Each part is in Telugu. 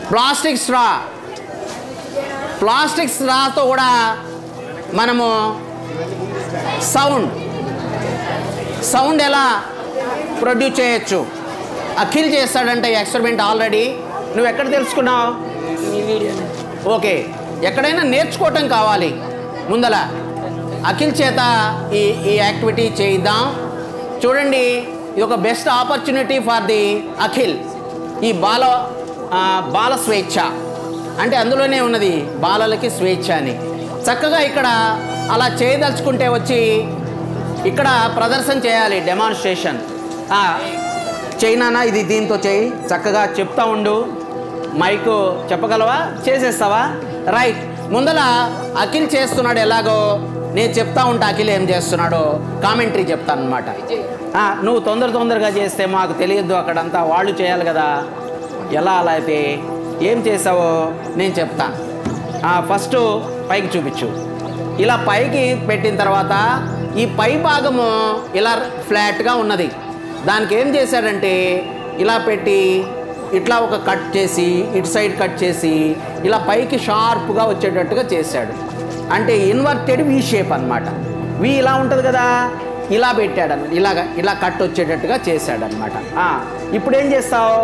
ప్లాస్టిక్ స్ట్రా ప్లాస్టిక్ స్ట్రాతో కూడా మనము సౌండ్ సౌండ్ ఎలా ప్రొడ్యూస్ చేయొచ్చు అఖిల్ చేస్తాడంటే ఎక్స్పెరిమెంట్ ఆల్రెడీ నువ్వు ఎక్కడ తెలుసుకున్నావు మీ వీడియోని ఓకే ఎక్కడైనా నేర్చుకోవటం కావాలి ముందల అఖిల్ చేత ఈ ఈ యాక్టివిటీ చేయిద్దాం చూడండి ఇది ఒక best opportunity for the Akhil ఈ బాల ఆ, బాల స్వేచ్ఛ అంటే అందులోనే ఉన్నది బాలలకి స్వేచ్ఛ అని చక్కగా ఇక్కడ అలా చేయదలుచుకుంటే వచ్చి ఇక్కడ ప్రదర్శన చేయాలి డెమాన్స్ట్రేషన్ చైనానా ఇది దీంతో చేయి చక్కగా చెప్తా ఉండు మైకు చెప్పగలవా చేసేస్తావా రైట్ ముందల అఖిల్ చేస్తున్నాడు ఎలాగో నేను చెప్తా ఉంటా అఖిల్ ఏం చేస్తున్నాడో కామెంటరీ చెప్తాను అనమాట నువ్వు తొందర తొందరగా చేస్తే మాకు తెలియద్దు అక్కడంతా వాళ్ళు చేయాలి కదా ఎలా అలా అయితే ఏం చేసావో నేను చెప్తాను ఫస్ట్ పైకి చూపించు ఇలా పైకి పెట్టిన తర్వాత ఈ పై భాగము ఇలా ఫ్లాట్గా ఉన్నది దానికి ఏం చేశాడంటే ఇలా పెట్టి ఇట్లా ఒక కట్ చేసి ఇటు సైడ్ కట్ చేసి ఇలా పైకి షార్ప్గా వచ్చేటట్టుగా చేశాడు అంటే ఇన్వర్టెడ్ వి షేప్ అన్నమాట వి ఇలా ఉంటుంది కదా ఇలా పెట్టాడు అన్నమాట ఇలాగ ఇలా కట్ వచ్చేటట్టుగా చేశాడు అనమాట ఇప్పుడు ఏం చేస్తావు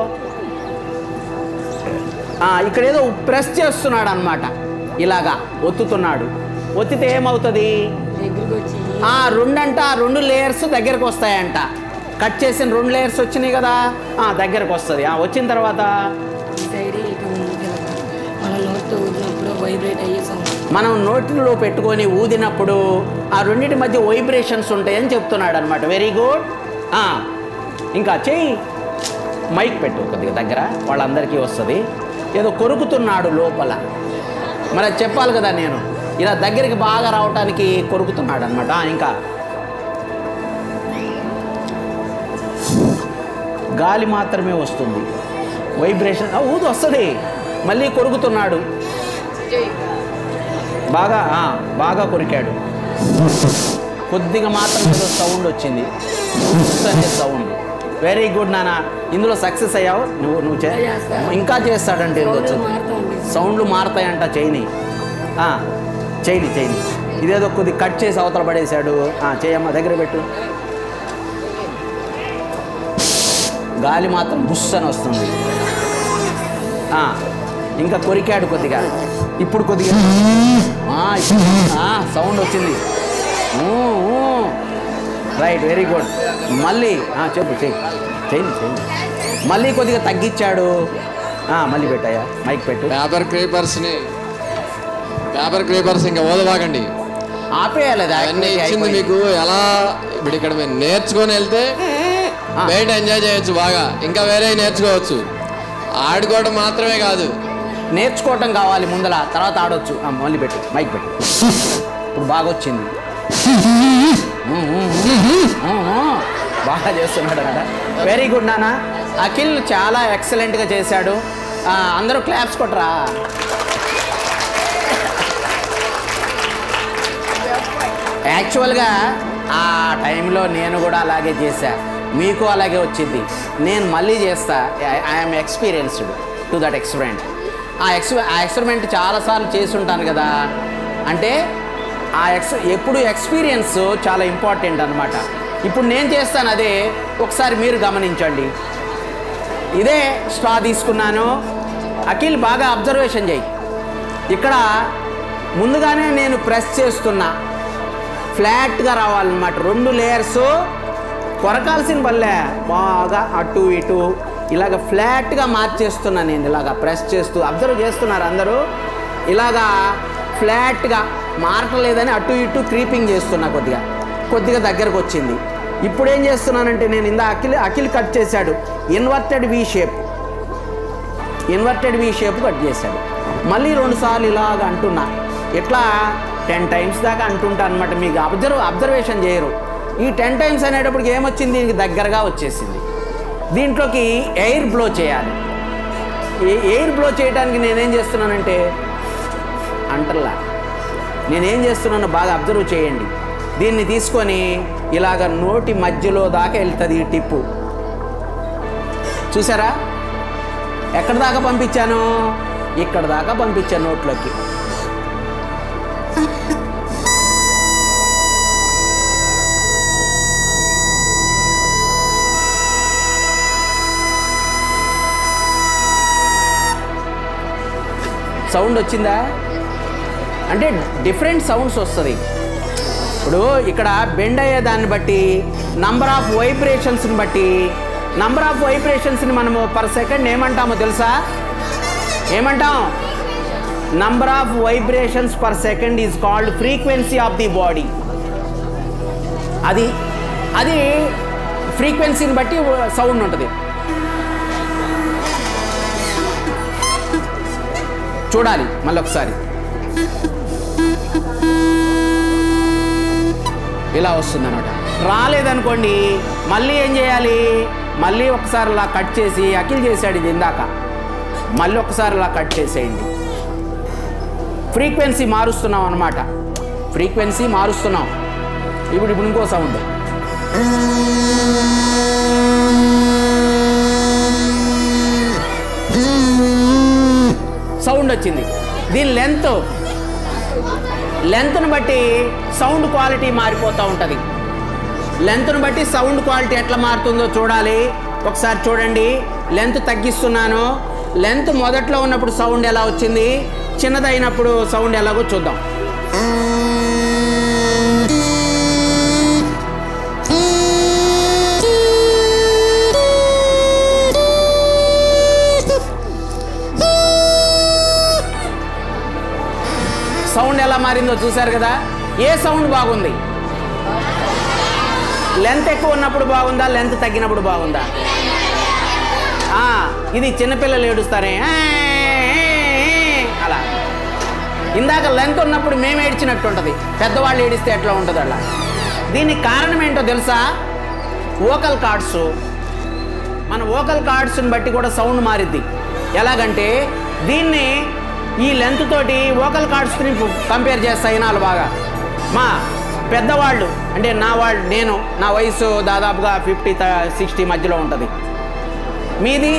ఆ, ఇక్కడ ఏదో ప్రెస్ చేస్తున్నాడు అనమాట ఇలాగా ఒత్తుతున్నాడు ఒత్తితే ఏమవుతుంది దగ్గరికి వచ్చి ఆ రెండంట ఆ రెండు లేయర్స్ దగ్గరకు వస్తాయంట కట్ చేసిన రెండు లేయర్స్ వచ్చినాయి కదా ఆ, దగ్గరకు వస్తుంది ఆ, వచ్చిన తర్వాత ఈ సైడ్ ఇటు ముందుకు వెళ్తాం మన నోట్తో ఊదినప్పుడు వైబ్రేట్ అయ్యే సౌండ్ మనం నోటిలో పెట్టుకొని ఊదినప్పుడు ఆ రెండింటి మధ్య వైబ్రేషన్స్ ఉంటాయని చెప్తున్నాడు అనమాట వెరీ గుడ్ ఇంకా చెయ్యి మైక్ పెట్టు కొద్దిగా దగ్గర వాళ్ళందరికీ వస్తుంది ఏదో కొరుకుతున్నాడు లోపల మరి అది చెప్పాలి కదా నేను ఇలా దగ్గరికి బాగా రావటానికి కొరుకుతున్నాడు అనమాట ఇంకా గాలి మాత్రమే వస్తుంది వైబ్రేషన్ ఆ, ఊదు వస్తుంది మళ్ళీ కొరుకుతున్నాడు బాగా ఆ, బాగా కొరికాడు కొద్దిగా మాత్రం ఏదో సౌండ్ వచ్చింది ఉస్ అనే సౌండ్ వెరీ గుడ్ నాన్న ఇందులో సక్సెస్ అయ్యావు నువ్వు నువ్వు చే- చేస్తా. ఇంకా చేస్తాడంటే ఇందులో సౌండ్ వచ్చి. మారుతా ఉంది సౌండ్లు మారతాయంట చైని ఆ, చైని చైని ఇదేదో కొద్ది కట్ చేసి అవతల పడేశాడు ఆ, చేయమ్మ దగ్గర పెట్టు గాలి మాత్రం బుస్ అని వస్తుంది ఆ, ఇంకా కొరికాడు కొద్దిగా ఇప్పుడు కొద్దిగా ఆ, ఇప్పుడు ఆ, సౌండ్ వచ్చింది రైట్ వెరీ గుడ్ మళ్ళీ ఆ, చెప్పు చెయ్యి చెయ్యి చెయ్యి మళ్ళీ కొద్దిగా తగ్గించాడు ఆ, మళ్ళీ పెట్టాయా మైక్ పెట్టు పేపర్ క్రీపర్స్ని పేపర్ క్రీపర్స్ ఇంకా ఓదవాగండి ఆపేయాలి అది అవన్నీ activity ఇచ్చింది అయిపోయింది. మీకు ఎలా ఇప్పుడు ఇక్కడ మీరు నేర్చుకొని వెళ్తే ఆ. బయట ఎంజాయ్ చేయొచ్చు బాగా ఇంకా వేరే నేర్చుకోవచ్చు ఆడుకోవడం మాత్రమే కాదు నేర్చుకోవటం కావాలి ముందల తర్వాత ఆడొచ్చు ఆ, మళ్ళీ పెట్టు మైక్ పెట్టు ఇప్పుడు బాగా వచ్చింది ఊ, ఊ, ఊ, ఊ. బాగా చేస్తున్నాడు కదా వెరీ గుడ్ నాన్న అఖిల్ చాలా ఎక్సలెంట్గా చేశాడు ఆ, అందరూ క్లాప్స్ కొట్టరా యాక్చువల్గా ఆ టైంలో నేను కూడా అలాగే చేశా మీకు అలాగే వచ్చింది నేను మళ్ళీ చేస్తా I'm experienced to that experiment ఆ ఎక్స్ ఆ ఎక్స్పెరిమెంట్ చాలాసార్లు చేసి ఉంటాను కదా అంటే ఆ ఎక్స్ ఎప్పుడు ఎక్స్పీరియన్స్ చాలా ఇంపార్టెంట్ అనమాట ఇప్పుడు నేను చేస్తాను అదే ఒకసారి మీరు గమనించండి ఇదే స్ట్రా తీసుకున్నాను అఖిల్ బాగా అబ్జర్వేషన్ చేయి ఇక్కడ ముందుగానే నేను ప్రెస్ చేస్తున్నా ఫ్లాట్గా రావాలన్నమాట రెండు లేయర్స్ కొరకాల్సిన వల్లే బాగా అటు ఇటు ఇలాగ ఫ్లాట్గా మార్చేస్తున్నా నేను ఇలాగ ప్రెస్ చేస్తూ అబ్జర్వ్ చేస్తున్నారు అందరూ ఇలాగా ఫ్లాట్గా మారటలేదని అటు ఇటు క్రీపింగ్ చేస్తున్నా కొద్దిగా కొద్దిగా దగ్గరకు వచ్చింది ఇప్పుడు ఏం చేస్తున్నానంటే నేను ఇందా అఖిల్ అఖిల్ కట్ చేశాడు inverted V shape inverted V shape cut చేశాడు మళ్ళీ రెండుసార్లు ఇలాగ అంటున్నా ఇట్లా టెన్ టైమ్స్ దాకా అంటుంటా అనమాట మీకు అబ్జర్వ్ అబ్జర్వేషన్ చేయరు ఈ టెన్ టైమ్స్ అనేటప్పటికి ఏమొచ్చింది దీనికి దగ్గరగా వచ్చేసింది దీంట్లోకి ఎయిర్ బ్లో చేయాలి ఈ ఎయిర్ బ్లో చేయడానికి నేనేం చేస్తున్నానంటే అంటల్లా నేనేం చేస్తున్నానో బాగా అబ్జర్వ్ చేయండి దీన్ని తీసుకొని ఇలాగ నోటి మధ్యలో దాకా వెళ్తుంది ఈ టిప్పు చూసారా ఎక్కడి దాకా పంపించాను ఇక్కడ దాకా పంపించాను నోట్లోకి సౌండ్ వచ్చిందా అంటే డిఫరెంట్ సౌండ్స్ వస్తుంది ఇప్పుడు ఇక్కడ బెండ్ అయ్యే దాన్ని బట్టి నంబర్ ఆఫ్ వైబ్రేషన్స్ని బట్టి నంబర్ ఆఫ్ వైబ్రేషన్స్ని మనము పర్ సెకండ్ ఏమంటామో తెలుసా ఏమంటాం number of vibrations per second is called frequency of the body అది అది ఫ్రీక్వెన్సీని బట్టి సౌండ్ ఉంటుంది చూడాలి మళ్ళీ ఒకసారి ఇలా వస్తుంది అనమాట రాలేదనుకోండి మళ్ళీ ఏం చేయాలి మళ్ళీ ఒకసారి ఇలా కట్ చేసి అకిల్ చేశాడు ఇది ఇందాక మళ్ళీ ఒకసారి ఇలా కట్ చేసేయండి ఫ్రీక్వెన్సీ మారుస్తున్నాం అనమాట ఫ్రీక్వెన్సీ మారుస్తున్నాం ఇప్పుడు ఇప్పుడు ఇంకో సౌండ్ సౌండ్ వచ్చింది దీని లెంత్ లెంత్ను బట్టి సౌండ్ క్వాలిటీ మారిపోతూ ఉంటుంది లెంత్ను బట్టి సౌండ్ క్వాలిటీ ఎట్లా మారుతుందో చూడాలి ఒకసారి చూడండి లెంత్ తగ్గిస్తున్నాను లెంత్ మొదట్లో ఉన్నప్పుడు సౌండ్ ఎలా వచ్చింది చిన్నదైనప్పుడు సౌండ్ ఎలాగో చూద్దాం సౌండ్ ఎలా మారిందో చూశారు కదా ఏ సౌండ్ బాగుంది లెంత్ ఎక్కువ ఉన్నప్పుడు బాగుందా లెంత్ తగ్గినప్పుడు బాగుందా ఆ, ఇది చిన్నపిల్లలు ఏడుస్తారే "ఆ, ఏ, ఏ" అలా ఇందాక లెంత్ ఉన్నప్పుడు మేము ఏడ్చినట్టు ఉంటుంది పెద్దవాళ్ళు ఏడిస్తే ఎట్లా ఉంటుంది అలా దీనికి కారణం ఏంటో తెలుసా ఓకల్ కార్డ్స్ మన ఓకల్ కార్డ్స్ని బట్టి కూడా సౌండ్ మారిద్ది ఎలాగంటే దీన్ని ఈ లెంత్ తోటి ఓకల్ కార్డ్స్ని కంపేర్ చేస్తాయి నాలు బాగా మా పెద్దవాళ్ళు అంటే నా వాళ్ళు నేను నా వయసు దాదాపుగా ఫిఫ్టీ సిక్స్టీ మధ్యలో ఉంటుంది మీది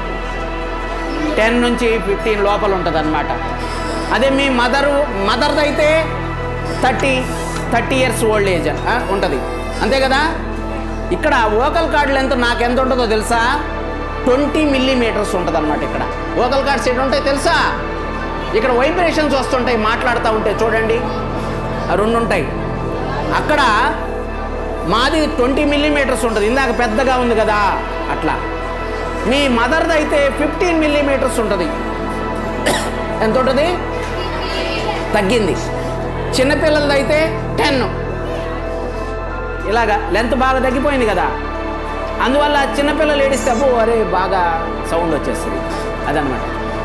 టెన్ నుంచి ఫిఫ్టీన్ లోపల ఉంటుంది అనమాట అదే మీ మదరు మదర్ది అయితే thirty thirty years old age ఉంటుంది అంతే కదా ఇక్కడ ఓకల్ కార్డ్ లెంత్ నాకు ఎంత ఉంటుందో తెలుసా ట్వంటీ మిల్లీమీటర్స్ ఉంటుంది అనమాట ఇక్కడ ఓకల్ కార్డ్స్ ఎటు ఉంటాయి తెలుసా ఇక్కడ వైబ్రేషన్స్ వస్తుంటాయి మాట్లాడుతూ ఉంటే చూడండి ఆ రెండు ఉంటాయి అక్కడ మాది ట్వంటీ మిల్లీమీటర్స్ ఉంటుంది ఇందాక పెద్దగా ఉంది కదా అట్లా మీ మదర్ది అయితే ఫిఫ్టీన్ మిల్లీమీటర్స్ ఉంటుంది ఎంత ఉంటుంది తగ్గింది చిన్నపిల్లలది అయితే టెన్ ఇలాగా లెంత్ బాగా తగ్గిపోయింది కదా అందువల్ల చిన్నపిల్లలు ఏడిస్తే అబ్బో అరే బాగా సౌండ్ వచ్చేస్తుంది అదనమాట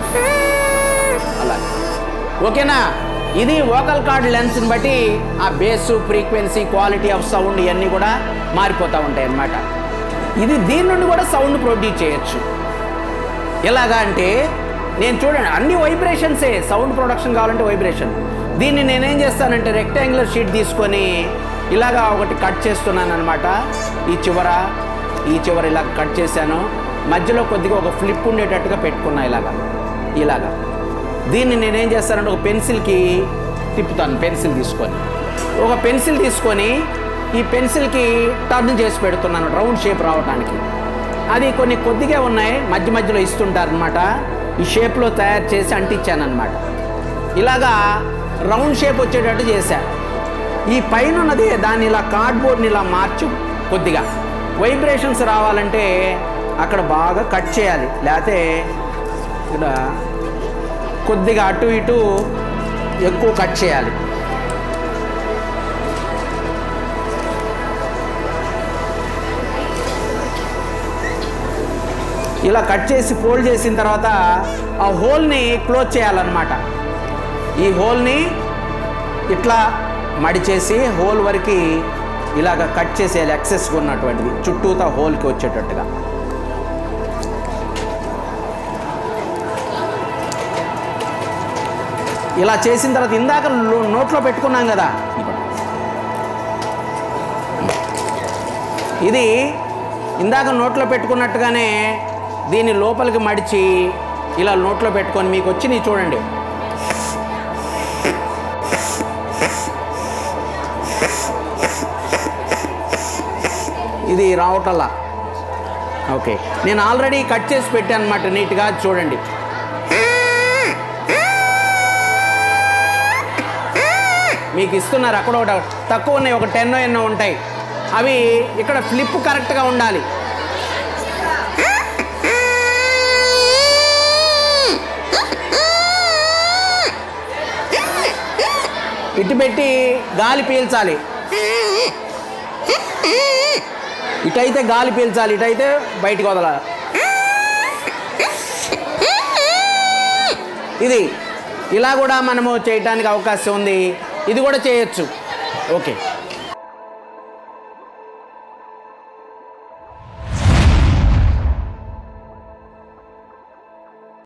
అలా ఓకేనా ఇది వోకల్ కార్డ్ లెన్స్ని బట్టి ఆ base frequency quality of sound ఇవన్నీ కూడా మారిపోతూ ఉంటాయి అన్నమాట ఇది దీని నుండి కూడా సౌండ్ ప్రొడ్యూస్ చేయొచ్చు ఎలాగా అంటే నేను చూడండి అన్ని వైబ్రేషన్సే సౌండ్ ప్రొడక్షన్ కావాలంటే వైబ్రేషన్ దీన్ని నేనేం చేస్తానంటే రెక్టాంగులర్ షీట్ తీసుకొని ఇలాగా ఒకటి కట్ చేస్తున్నాను అనమాట ఈ చివర ఈ చివర ఇలా కట్ చేశాను మధ్యలో కొద్దిగా ఒక ఫ్లిప్ ఉండేటట్టుగా పెట్టుకున్నా ఇలాగా ఇలాగా దీన్ని నేనేం చేస్తానంటే ఒక పెన్సిల్కి తిప్పుతాను పెన్సిల్ తీసుకొని ఒక పెన్సిల్ తీసుకొని ఈ పెన్సిల్కి టర్న్ చేసి పెడుతున్నాను రౌండ్ షేప్ రావడానికి అది కొన్ని కొద్దిగా ఉన్నాయి మధ్య మధ్యలో ఇస్తుంటారనమాట ఈ షేప్లో తయారు చేసి అంటించాను అనమాట ఇలాగా రౌండ్ షేప్ వచ్చేటట్టు చేశా ఈ పైన ఉన్నది దాన్ని ఇలా కార్డ్బోర్డ్ని ఇలా మార్చు కొద్దిగా వైబ్రేషన్స్ రావాలంటే అక్కడ బాగా కట్ చేయాలి లేకపోతే ఇక్కడ కొద్దిగా అటు ఇటు ఎక్కువ కట్ చేయాలి ఇలా కట్ చేసి ఫోల్డ్ చేసిన తర్వాత ఆ హోల్ని క్లోజ్ చేయాలన్నమాట ఈ హోల్ని ఇట్లా మడిచేసి హోల్ వరకు ఇలాగ కట్ చేసేయాలి ఎక్సెస్గా ఉన్నటువంటిది చుట్టూతా హోల్కి వచ్చేటట్టుగా ఇలా చేసిన తర్వాత ఇందాక లో- నోట్లో పెట్టుకున్నాం కదా ఇది ఇందాక నోట్లో పెట్టుకున్నట్టుగానే దీన్ని లోపలికి మడిచి ఇలా నోట్లో పెట్టుకొని మీకు వచ్చినవి చూడండి ఇది రావటల్లా ఓకే నేను ఆల్రెడీ కట్ చేసి పెట్టాను అనమాట నీట్గా చూడండి మీకు ఇస్తున్నారు అక్కడ ఒకటి తక్కువ ఉన్నాయి ఒక టెన్ ఎన్నో ఉంటాయి అవి ఇక్కడ ఫ్లిప్ కరెక్ట్గా ఉండాలి ఇటు పెట్టి గాలి పీల్చాలి ఇటైతే గాలి పీల్చాలి ఇటైతే బయటికి వదలాలి ఇది ఇలా కూడా మనము చేయటానికి అవకాశం ఉంది ఇది కూడా చేయొచ్చు ఓకే